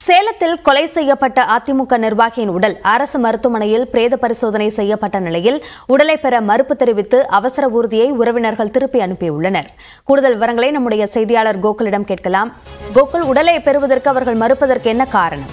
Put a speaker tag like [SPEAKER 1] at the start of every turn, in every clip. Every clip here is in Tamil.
[SPEAKER 1] சேலத்தில் கொலை செய்யப்பட்ட அதிமுக நிர்வாகியின் உடல் அரசு மருத்துவமனையில் பிரேத பரிசோதனை செய்யப்பட்ட நிலையில் உடலை பெற மறுப்பு தெரிவித்து அவசர ஊர்தியை உறவினர்கள் திருப்பி அனுப்பியுள்ளனர் கூடுதல் விவரங்களை நம்முடைய செய்தியாளர் கோகுலிடம் கேட்கலாம் கோகுல் உடலை பெறுவதற்கு அவர்கள் மறுப்பதற்கு என்ன காரணம்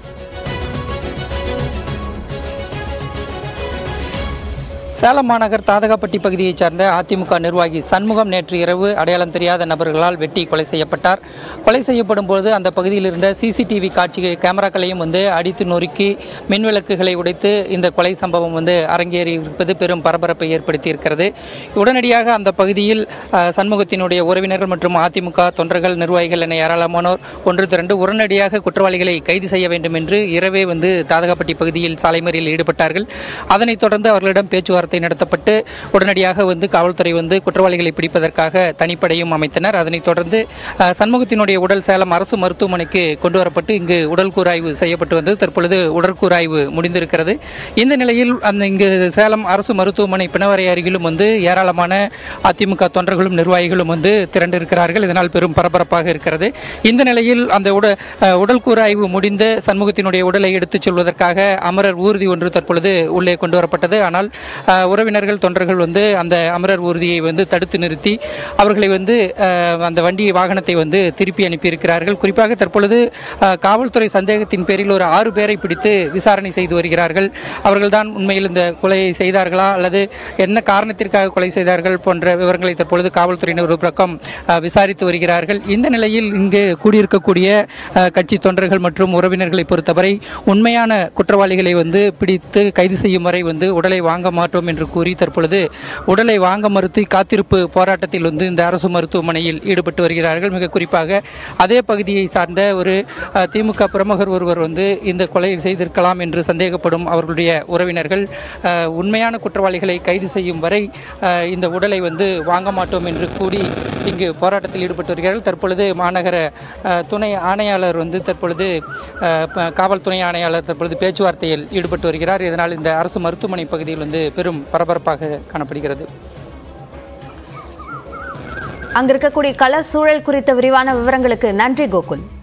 [SPEAKER 2] சேலம் மாநகர் தாதகாப்பட்டி பகுதியைச் சார்ந்த அதிமுக நிர்வாகி சண்முகம் நேற்று இரவு அடையாளம் தெரியாத நபர்களால் வெட்டி கொலை செய்யப்பட்டார் கொலை செய்யப்படும் போது அந்த பகுதியில் இருந்த சிசிடிவி காட்சி கேமராக்களையும் வந்து அடித்து நொறுக்கி மின்விளக்குகளை உடைத்து இந்த கொலை சம்பவம் வந்து அரங்கேறி இருப்பது பெரும் பரபரப்பை ஏற்படுத்தியிருக்கிறது உடனடியாக அந்த பகுதியில் அஹ், சண்முகத்தினுடைய உறவினர்கள் மற்றும் அதிமுக தொண்டர்கள் நிர்வாகிகள் என ஏராளமானோர் ஒன்று திரண்டு உடனடியாக குற்றவாளிகளை கைது செய்ய வேண்டும் என்று இரவே வந்து தாதகாப்பட்டி பகுதியில் சாலை மறியலில் ஈடுபட்டார்கள் அதனைத் தொடர்ந்து அவர்களிடம் பேச்சுவார்த்தை நடத்தப்பட்டு உடனடியாக வந்து காவல்துறை வந்து குற்றவாளிகளை பிடிப்பதற்காக தனிப்படையும் அமைத்தனர் அதனைத் தொடர்ந்து அஹ், சண்முகத்தினுடைய உடல் சேலம் அரசு மருத்துவமனைக்கு கொண்டு வரப்பட்டு இங்கு உடல் கூராய்வு செய்யப்பட்டு வந்தது தற்பொழுது உடற்கூராய்வு முடிந்திருக்கிறது இந்த நிலையில் அந்த இங்கு சேலம் அரசு மருத்துவமனை பிணவரை அருகிலும் வந்து ஏராளமான அதிமுக தொண்டர்களும் நிர்வாகிகளும் வந்து திரண்டிருக்கிறார்கள் இதனால் பெரும் பரபரப்பாக இருக்கிறது இந்த நிலையில் அந்த உட அஹ், உடல் கூராய்வு முடிந்த சண்முகத்தினுடைய உடலை எடுத்துச் செல்வதற்காக அமரர் ஊர்தி ஒன்று தற்பொழுது உள்ளே கொண்டு வரப்பட்டது ஆனால் அஹ், உறவினர்கள் தொண்டர்கள் வந்து அந்த அமரர் ஊர்தியை வந்து தடுத்து நிறுத்தி அவர்களை வந்து அஹ், அந்த வண்டி வாகனத்தை வந்து திருப்பி அனுப்பியிருக்கிறார்கள் குறிப்பாக தற்பொழுது அஹ், காவல்துறை சந்தேகத்தின் பேரில் ஒரு ஆறு பேரை பிடித்து விசாரணை செய்து வருகிறார்கள் அவர்கள்தான் உண்மையில் இந்த கொலையை செய்தார்களா அல்லது என்ன காரணத்திற்காக கொலை செய்தார்கள் போன்ற விவரங்களை தற்பொழுது காவல்துறையினர் ஒரு பக்கம் அஹ், விசாரித்து வருகிறார்கள் இந்த நிலையில் இங்கு கூடியிருக்கக்கூடிய அஹ், கட்சி தொண்டர்கள் மற்றும் உறவினர்களை பொறுத்தவரை உண்மையான குற்றவாளிகளை வந்து பிடித்து கைது செய்யும் வரை வந்து உடலை வாங்க மாட்டோம் என்று கூறி தற்பொழுது உடலை வாங்க மறுத்து காத்திருப்பு போராட்டத்தில் வந்து இந்த அரசு மருத்துவமனையில் ஈடுபட்டு வருகிறார்கள் மிக குறிப்பாக அதே பகுதியை சார்ந்த ஒரு அஹ், திமுக பிரமுகர் ஒருவர் வந்து இந்த கொலை செய்திருக்கலாம் என்று சந்தேகப்படும் அவர்களுடைய உறவினர்கள் அஹ், உண்மையான குற்றவாளிகளை கைது செய்யும் வரை அஹ், இந்த உடலை வந்து வாங்க மாட்டோம் என்று கூறி இங்கு போராட்டத்தில் ஈடுபட்டு வருகிறார்கள் தற்பொழுது மாநகர அஹ், துணை ஆணையாளர் வந்து தற்பொழுது அஹ், ப- காவல் துணை ஆணையாளர் தற்பொழுது பேச்சுவார்த்தையில் ஈடுபட்டு வருகிறார் இதனால் இந்த அரசு மருத்துவமனை பகுதியில் வந்து பெரும் பரபரப்பாக காணப்படுகிறது
[SPEAKER 1] அங்கிருக்கக்கூடிய கள சூழல் குறித்த விரிவான விவரங்களுக்கு நன்றி கோகுல்